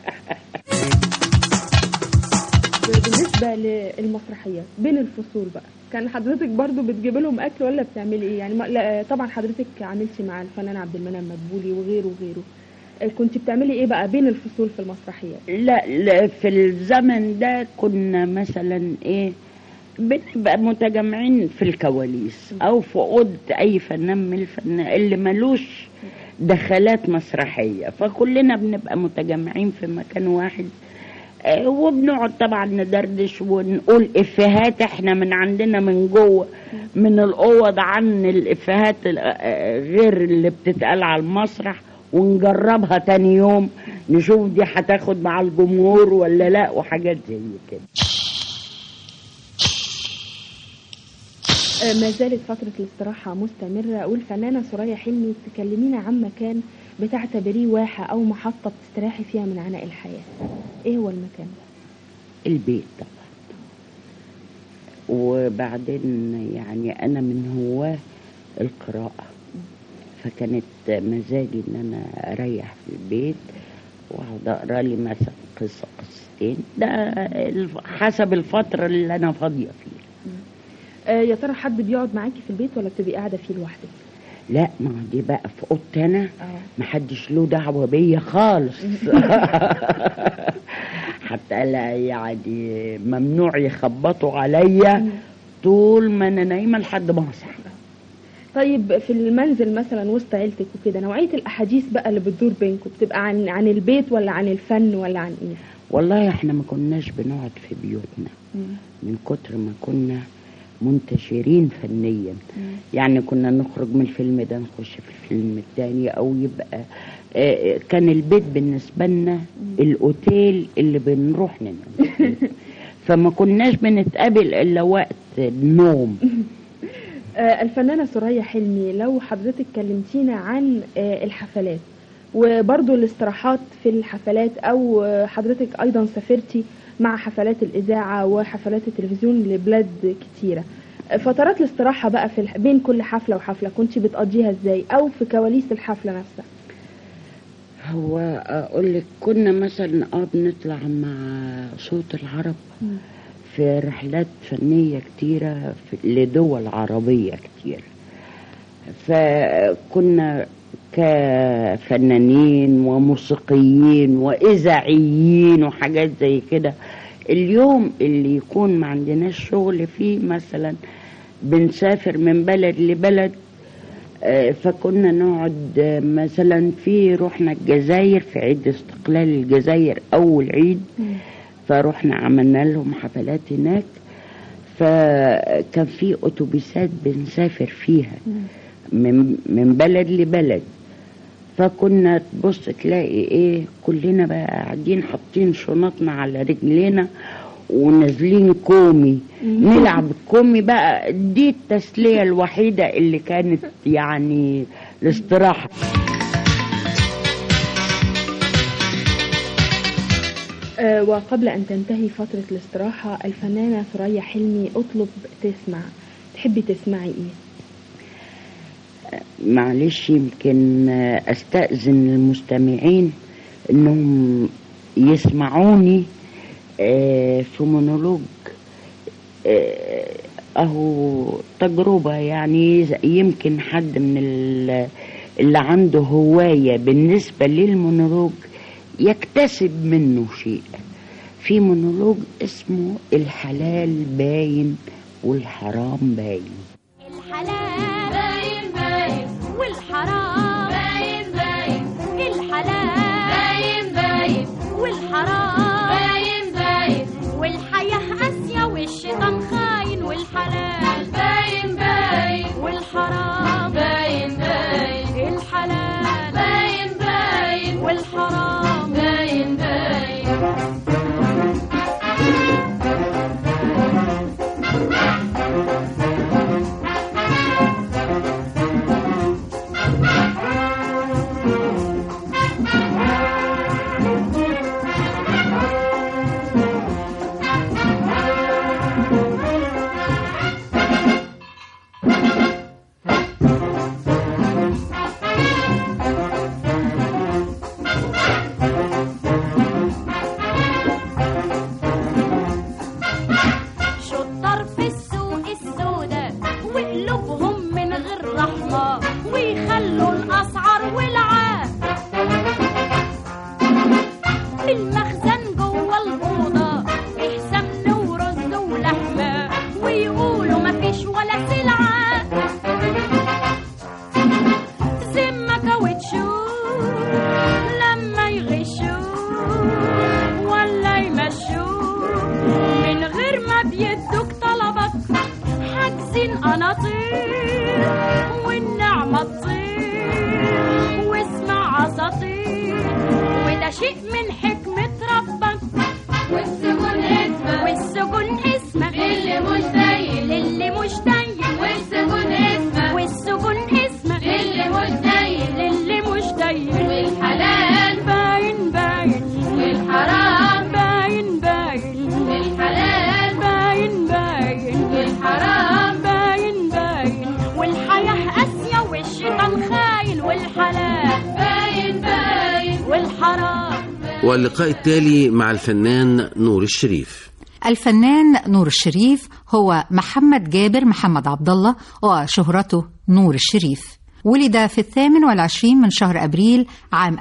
بالنسبة للمسرحيات بين الفصول بقى كان حضرتك برضو بتجيب لهم اكل ولا بتعملي ايه يعني ما لا طبعا حضرتك عملتي مع الفنان عبد المنعم مدبولي وغيره وغيره آه، كنت بتعملي ايه بقى بين الفصول في المسرحيات لا, لا في الزمن ده كنا مثلا ايه بنبقى متجمعين في الكواليس او في اوضه اي فنان من الفنان اللي ملوش دخلات مسرحيه فكلنا بنبقى متجمعين في مكان واحد آه، وبنقعد طبعا ندردش ونقول افيهات احنا من عندنا من جوه من الاوض عن الافيهات ال- آه، غير اللي بتتقال على المسرح ونجربها تاني يوم نشوف دي هتاخد مع الجمهور ولا لا وحاجات زي كده آه، ما زالت فترة الاستراحة مستمرة والفنانة سوريا حلمي تكلمينا عن مكان بتعتبريه واحة أو محطة بتستراحي فيها من عناء الحياة إيه هو المكان ده؟ البيت طبعا وبعدين يعني انا من هواه القراءة فكانت مزاجي ان انا اريح في البيت واقعد اقرا لي مثلا قصة قصتين ده الف- حسب الفترة اللي انا فاضية فيها آه، يا ترى حد بيقعد معاكي في البيت ولا بتبقي قاعدة فيه لوحدك؟ لا ما هو دي بقى في اوضتي انا محدش له دعوة بيا خالص حتى لا يعني ممنوع يخبطوا عليا طول ما انا نايمة لحد ما اصحى طيب في المنزل مثلا وسط عيلتك وكده نوعية الأحاديث بقى اللي بتدور بينكم بتبقى عن عن البيت ولا عن الفن ولا عن إيه؟ والله احنا ما كناش بنقعد في بيوتنا من كتر ما كنا منتشرين فنيا يعني كنا نخرج من الفيلم ده نخش في الفيلم التاني او يبقى آه، كان البيت بالنسبة لنا الاوتيل اللي بنروح ننام فيه. فما كناش بنتقابل الا وقت النوم آه، الفنانة سوريا حلمي لو حضرتك كلمتينا عن آه، الحفلات وبرضو الاستراحات في الحفلات أو آه، حضرتك أيضا سافرتي مع حفلات الإذاعة وحفلات التلفزيون لبلاد كتيرة آه، فترات الاستراحة بقى في الح... بين كل حفلة وحفلة كنت بتقضيها ازاي أو في كواليس الحفلة نفسها هو اقول لك كنا مثلا اه بنطلع مع صوت العرب في رحلات فنية كتيرة في لدول عربية كتير فكنا كفنانين وموسيقيين وإذاعيين وحاجات زي كده اليوم اللي يكون ما عندناش شغل فيه مثلا بنسافر من بلد لبلد آه، فكنا نقعد آه، مثلا في رحنا الجزائر في عيد استقلال الجزائر أول عيد فروحنا عملنا لهم حفلات هناك فكان في اتوبيسات بنسافر فيها من من بلد لبلد فكنا تبص تلاقي ايه كلنا بقى قاعدين حاطين شنطنا على رجلينا ونازلين كومي مم. نلعب كومي بقى دي التسلية الوحيدة اللي كانت يعني الاستراحة آه، وقبل أن تنتهي فترة الاستراحة الفنانة ثريا حلمي أطلب تسمع تحبي تسمعي إيه؟ معلش يمكن استأذن المستمعين انهم يسمعوني آه، في مونولوج آه، اهو تجربة يعني ز- يمكن حد من ال- اللي عنده هواية بالنسبة للمونولوج يكتسب منه شيء في مونولوج اسمه الحلال باين والحرام باين الحلال باين باين والحرام باين باين الحلال باين باين والحرام باين باين والحياة قاسية والشيطان خاين والحلال باين باين والحرام باين باين الحلال باين باين والحرام باين باين شطار في السوق السوداء وقلوبهم من غير رحمة ويخلوا الأسعار والعاب المخزن جوه الأوضة فيه سمن ورز ولحمة ويقولوا مفيش ولا سلعة ذمة كاوتشو لما يغشوا ولا يمشوا من غير ما بيدوك طلبك حاجزين قناطير والنعمة تطير واسمع اساطير وده شيء من حكمة ربك والسجون اسمك والسجون اسمك اللي مش داين اللي مش داين والسجون اسمك والسجون اسمك اللي مش داين اللي مش داين والحلال باين باين والحرام باين باين والحلال باين باين والحرام باين باين والحياة قاسية والشيطان خاين والحلال باين باين والحرام واللقاء التالي مع الفنان نور الشريف الفنان نور الشريف هو محمد جابر محمد عبد الله وشهرته نور الشريف ولد في الثامن والعشرين من شهر أبريل عام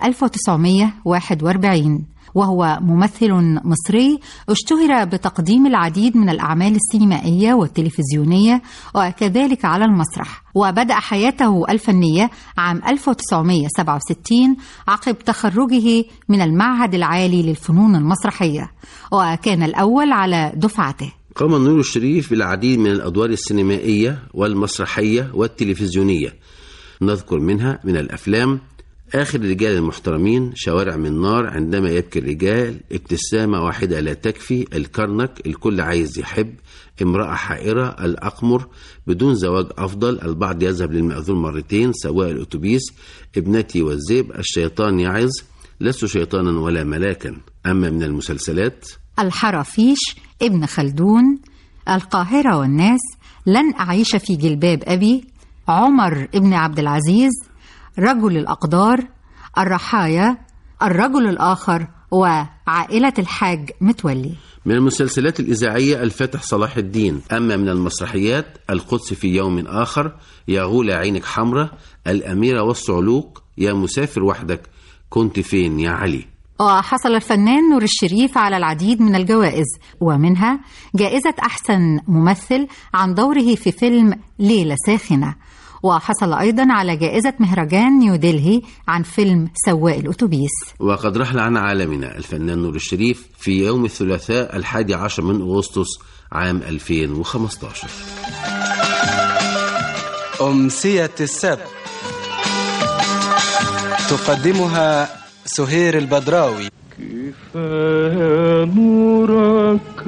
1941 وهو ممثل مصري اشتهر بتقديم العديد من الأعمال السينمائية والتلفزيونية وكذلك على المسرح وبدأ حياته الفنية عام 1967 عقب تخرجه من المعهد العالي للفنون المسرحية وكان الأول على دفعته قام نور الشريف بالعديد من الأدوار السينمائية والمسرحية والتلفزيونية نذكر منها من الأفلام آخر الرجال المحترمين شوارع من نار عندما يبكي الرجال ابتسامة واحدة لا تكفي الكرنك الكل عايز يحب امرأة حائرة الأقمر بدون زواج أفضل البعض يذهب للمأذون مرتين سواء الأتوبيس ابنتي والذئب الشيطان يعظ لست شيطانا ولا ملاكا أما من المسلسلات الحرافيش ابن خلدون القاهرة والناس لن أعيش في جلباب أبي عمر ابن عبد العزيز رجل الأقدار الرحايا الرجل الآخر وعائلة الحاج متولي من المسلسلات الإذاعية الفاتح صلاح الدين أما من المسرحيات القدس في يوم آخر يا غولة عينك حمرة الأميرة والصعلوق يا مسافر وحدك كنت فين يا علي وحصل الفنان نور الشريف على العديد من الجوائز ومنها جائزة أحسن ممثل عن دوره في فيلم ليلة ساخنة وحصل أيضا على جائزة مهرجان نيودلهي عن فيلم سواق الأتوبيس وقد رحل عن عالمنا الفنان نور الشريف في يوم الثلاثاء الحادي عشر من أغسطس عام 2015 أمسية السبت تقدمها سهير البدراوي كفاية نورك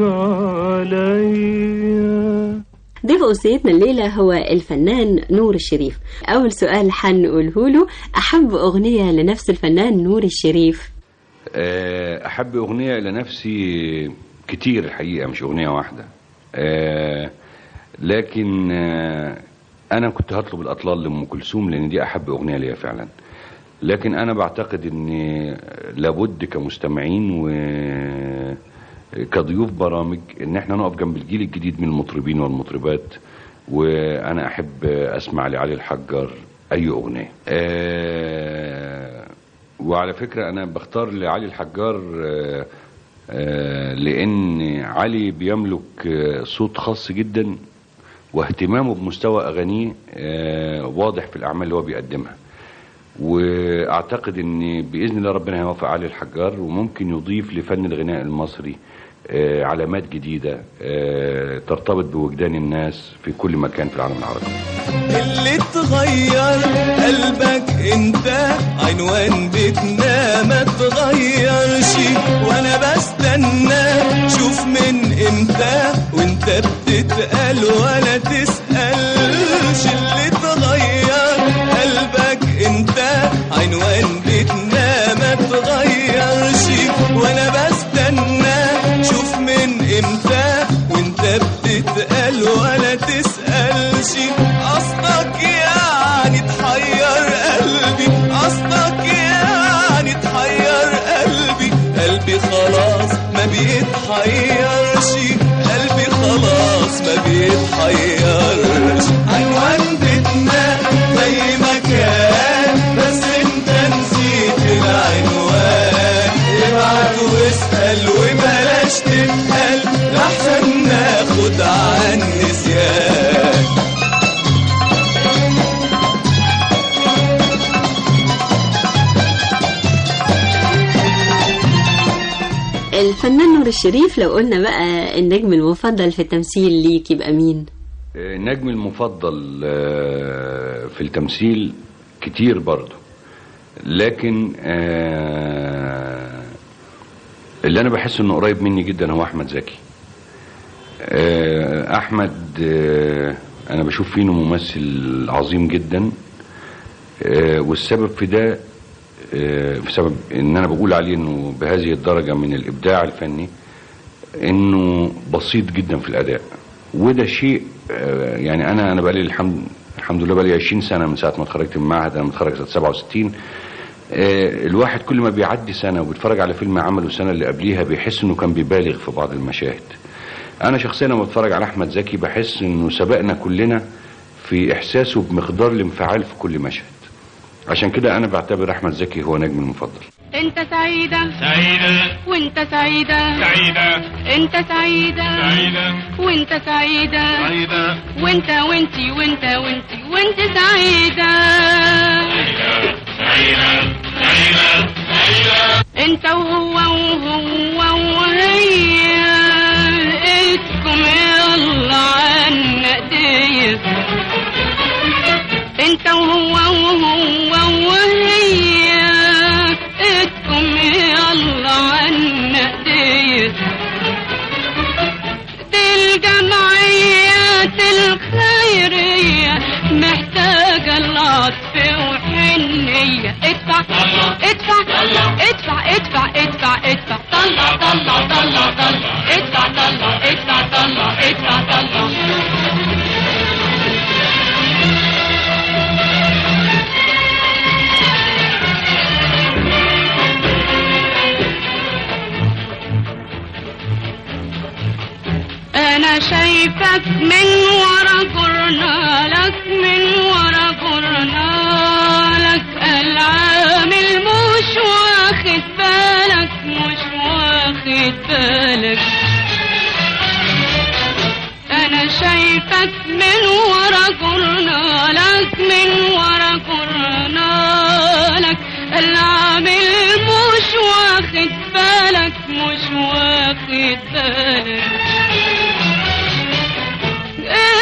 عليا ضيف أسرتنا الليلة هو الفنان نور الشريف أول سؤال حنقوله له أحب أغنية لنفس الفنان نور الشريف آه، أحب أغنية إلى نفسي كتير الحقيقة مش أغنية واحدة آه، لكن آه، أنا كنت هطلب الأطلال لأم كلثوم لأن دي أحب أغنية ليا فعلا لكن أنا بعتقد إن لابد كمستمعين و كضيوف برامج ان احنا نقف جنب الجيل الجديد من المطربين والمطربات وانا احب اسمع لعلي الحجار اي اغنيه آه وعلى فكره انا بختار لعلي الحجار آه آه لان علي بيملك آه، صوت خاص جدا واهتمامه بمستوى اغانيه آه واضح في الاعمال اللي هو بيقدمها واعتقد ان باذن الله ربنا هيوفق علي الحجار وممكن يضيف لفن الغناء المصري آه، علامات جديده آه، ترتبط بوجدان الناس في كل مكان في العالم العربي اللي تغير قلبك انت عنوان بيتنا ما تغيرش وانا بستنى شوف من امتى وانت بتتقل ولا تسألش اللي تغير قلبك انت عنوان بيتنا ما تغيرش وانا بستنى شوف من امتى وانت بتتقل ولا تسألش قصدك يعني تحير قلبي قصدك يعني تحير قلبي قلبي خلاص ما بيتحيرش قلبي خلاص ما بيتحيرش عنوان بيتنا زي ما كان بس انت نسيت العنوان ابعت واسأل وبلاش تتقل لحسن ناخد عن نسيان الفنان نور الشريف لو قلنا بقى النجم المفضل في التمثيل ليك يبقى مين آه، النجم المفضل آه، في التمثيل كتير برضه لكن آه، اللي انا بحس انه قريب مني جدا هو احمد زكي آه، احمد آه، انا بشوف فيه إنه ممثل عظيم جدا آه، والسبب في ده آه، بسبب ان انا بقول عليه انه بهذه الدرجه من الابداع الفني انه بسيط جدا في الاداء وده شيء آه، يعني انا انا بقالي الحمد الحمد لله بقالي 20 سنه من ساعه ما اتخرجت من المعهد انا متخرج سنه 67 آه، الواحد كل ما بيعدي سنه وبيتفرج على فيلم عمله السنه اللي قبليها بيحس انه كان بيبالغ في بعض المشاهد انا شخصيا لما بتفرج على احمد زكي بحس انه سبقنا كلنا في احساسه بمقدار الانفعال في كل مشهد عشان كده انا بعتبر احمد زكي هو نجمي المفضل انت سعيدة سعيدة وانت سعيدة سعيدة انت سعيدة سعيدة وانت سعيدة سعيدة وانت وانتي وانت وانتي وانت سعيدة سعيدة سعيدة سعيدة انت وهو وهو وهي ايدكم يلا عنا ايديا انت وهو وهو وهي ايدكم يلا عنا ايديا دي الجمعيات الخيرية محتاجة العطف وحنية ادفع ادفع ادفع ادفع ادفع ادفع طلع طلع طلع طلع ادفع طلع ادفع طلع ادفع طلع انا شايفك من ورا جرنالك من ورا جرنالك العامل مش واخد بالك مش واخد بالك انا شايفك من ورا جرنالك من ورا جرنالك العامل مش واخد بالك مش واخد بالك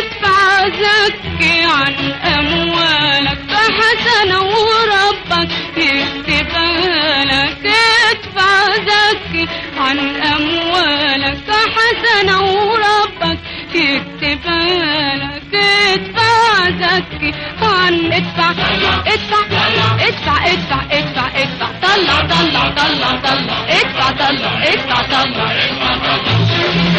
ادفع زكي عن اموالك فحسن وربك يكتبها لك ادفع زكي عن أموالك حسنة وربك يكتبها لك ادفع زكي عن ادفع ادفع ادفع ادفع ادفع ادفع طلع طلع طلع طلع ادفع طلع ادفع طلع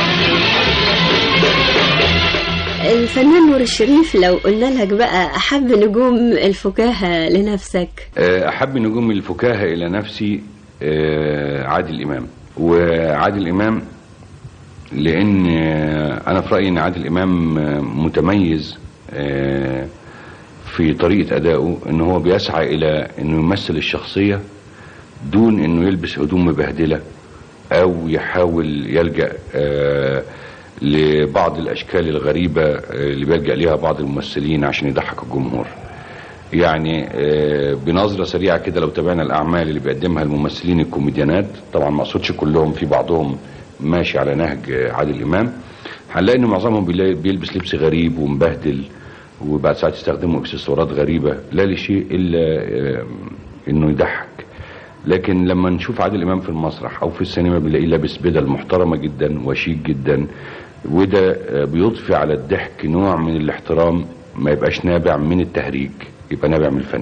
الفنان نور الشريف لو قلنا لك بقى أحب نجوم الفكاهة لنفسك آه، أحب نجوم الفكاهة إلى نفسي آه، عادل إمام وعادل إمام لأن آه، أنا في رأيي أن عادل إمام آه، متميز آه، في طريقة أدائه أن هو بيسعى إلى أنه يمثل الشخصية دون أنه يلبس هدوم مبهدلة أو يحاول يلجأ آه، لبعض الأشكال الغريبة آه، اللي بيلجأ ليها بعض الممثلين عشان يضحك الجمهور يعني آه، بنظرة سريعة كده لو تابعنا الأعمال اللي بيقدمها الممثلين الكوميديانات طبعا ما أقصدش كلهم في بعضهم ماشي على نهج آه، عادل إمام هنلاقي إن معظمهم بيلا- بيلبس لبس غريب ومبهدل وبعد ساعات يستخدموا اكسسوارات غريبة لا لشيء إلا آه، إنه يضحك لكن لما نشوف عادل إمام في المسرح أو في السينما بنلاقيه لابس بدل محترمة جدا وشيك جدا وده آه، بيضفي على الضحك نوع من الاحترام ما يبقاش نابع من التهريج يبقى نابع من الفن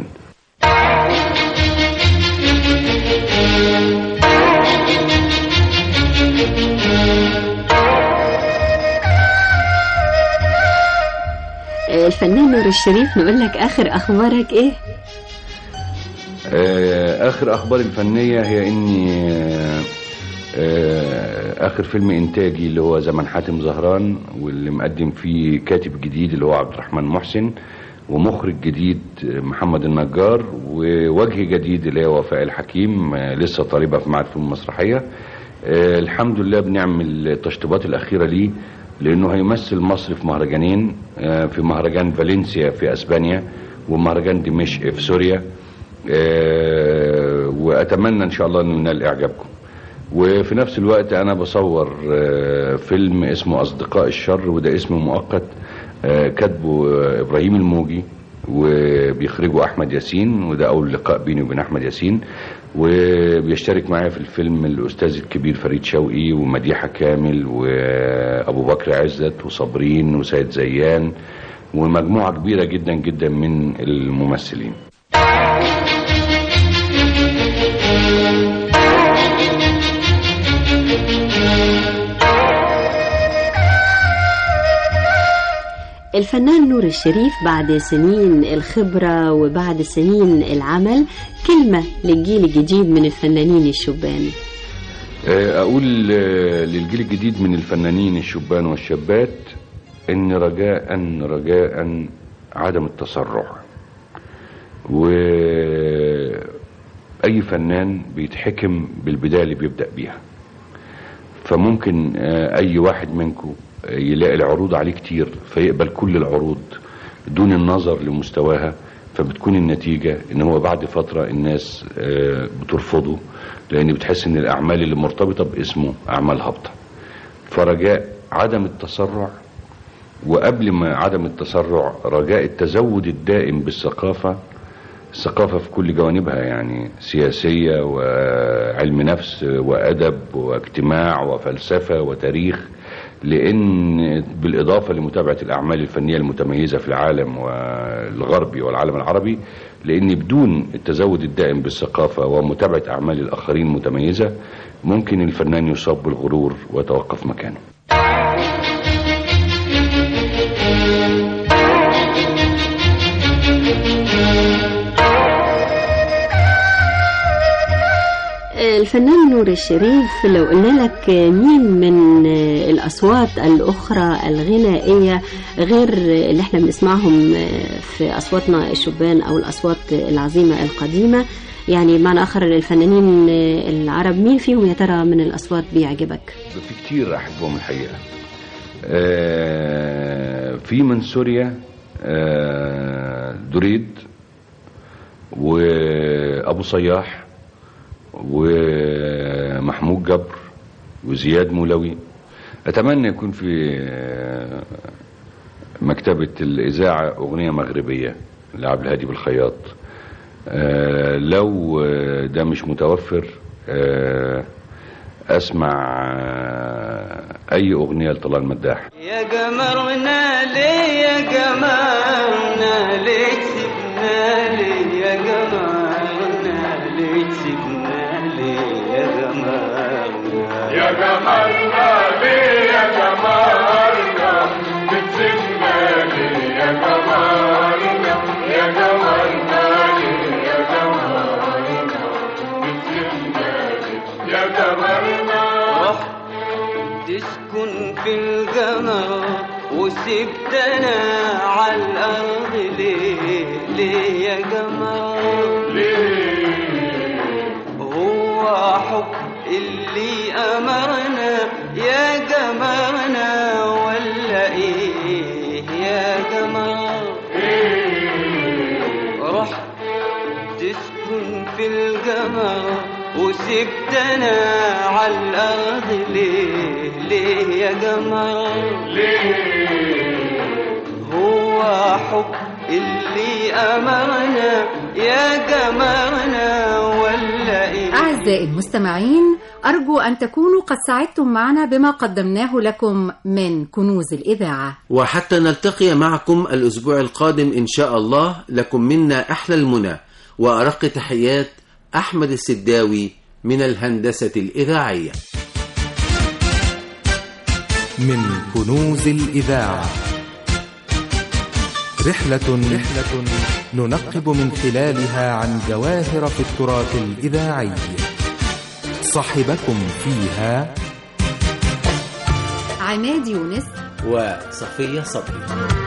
الفنان نور الشريف نقول لك آخر أخبارك إيه؟ آه، اخر اخبار الفنيه هي اني آه، آه، اخر فيلم انتاجي اللي هو زمن حاتم زهران واللي مقدم فيه كاتب جديد اللي هو عبد الرحمن محسن ومخرج جديد آه، محمد النجار ووجه جديد اللي هو وفاء الحكيم آه، لسه طالبه في معهد فنون المسرحيه آه، الحمد لله بنعمل التشطيبات الاخيره ليه لانه هيمثل مصر في مهرجانين آه، في مهرجان فالنسيا في اسبانيا ومهرجان دمشق في سوريا آه، واتمنى ان شاء الله انه ينال اعجابكم وفي نفس الوقت انا بصور آه، فيلم اسمه اصدقاء الشر وده اسم مؤقت آه، كاتبه آه، ابراهيم الموجي وبيخرجه احمد ياسين وده اول لقاء بيني وبين احمد ياسين وبيشترك معايا في الفيلم الاستاذ الكبير فريد شوقي ومديحه كامل وابو بكر عزت وصابرين وسيد زيان ومجموعه كبيره جدا جدا من الممثلين الفنان نور الشريف بعد سنين الخبرة وبعد سنين العمل كلمة للجيل الجديد من الفنانين الشبان آه، اقول آه، للجيل الجديد من الفنانين الشبان والشابات ان رجاء رجاء عدم التسرع واي فنان بيتحكم بالبدايه اللي بيبدا بيها فممكن آه، اي واحد منكم يلاقي العروض عليه كتير فيقبل كل العروض دون النظر لمستواها فبتكون النتيجة ان هو بعد فترة الناس آه، بترفضه لان بتحس ان الاعمال اللي مرتبطة باسمه اعمال هابطة فرجاء عدم التسرع وقبل ما عدم التسرع رجاء التزود الدائم بالثقافة الثقافة في كل جوانبها يعني سياسية وعلم نفس وأدب واجتماع وفلسفة وتاريخ لأن بالإضافة لمتابعة الأعمال الفنية المتميزة في العالم والغربي والعالم العربي لأن بدون التزود الدائم بالثقافة ومتابعة أعمال الآخرين متميزة ممكن الفنان يصاب بالغرور ويتوقف مكانه الفنان نور الشريف لو قلنا لك مين من الأصوات الأخرى الغنائية غير اللي احنا بنسمعهم في أصواتنا الشبان أو الأصوات العظيمة القديمة يعني بمعنى آخر الفنانين العرب مين فيهم يا ترى من الأصوات بيعجبك؟ في كتير أحبهم الحقيقة آه، في من سوريا آه، دريد وأبو صياح ومحمود جبر وزياد مولوي أتمنى يكون في آه، مكتبة الإذاعة أغنية مغربية لعبد الهادي بالخياط آه، لو آه، ده مش متوفر آه، اسمع آه، اي اغنيه لطلال مداح يا قمرنا ليه يا قمرنا ليه تسيبنا ليه يا قمرنا ليه تسيبنا ليه يا قمرنا يا قمرنا ليه يا قمرنا بتسيبنا ليه يا قمرنا يا قمرنا ليه يا قمرنا بتسيبنا ليه يا قمرنا تسكن في القمر وسبتنا على الأرض ليه ليه يا قمر ليه هو حب اللي أمرنا يا قمرنا ولا إيه يا قمر رحت تسكن في القمر وسبتنا على الأرض ليه ليه يا قمر ليه هو حب اللي أمرنا يا قمرنا ولا إيه أعزائي المستمعين أرجو أن تكونوا قد سعدتم معنا بما قدمناه لكم من كنوز الإذاعة وحتى نلتقي معكم الأسبوع القادم إن شاء الله لكم منا أحلى المنى وأرق تحيات أحمد السداوي من الهندسة الإذاعية من كنوز الإذاعة رحلة رحلة ننقب من خلالها عن جواهر في التراث الإذاعي صاحبكم فيها عماد يونس وصفية صبري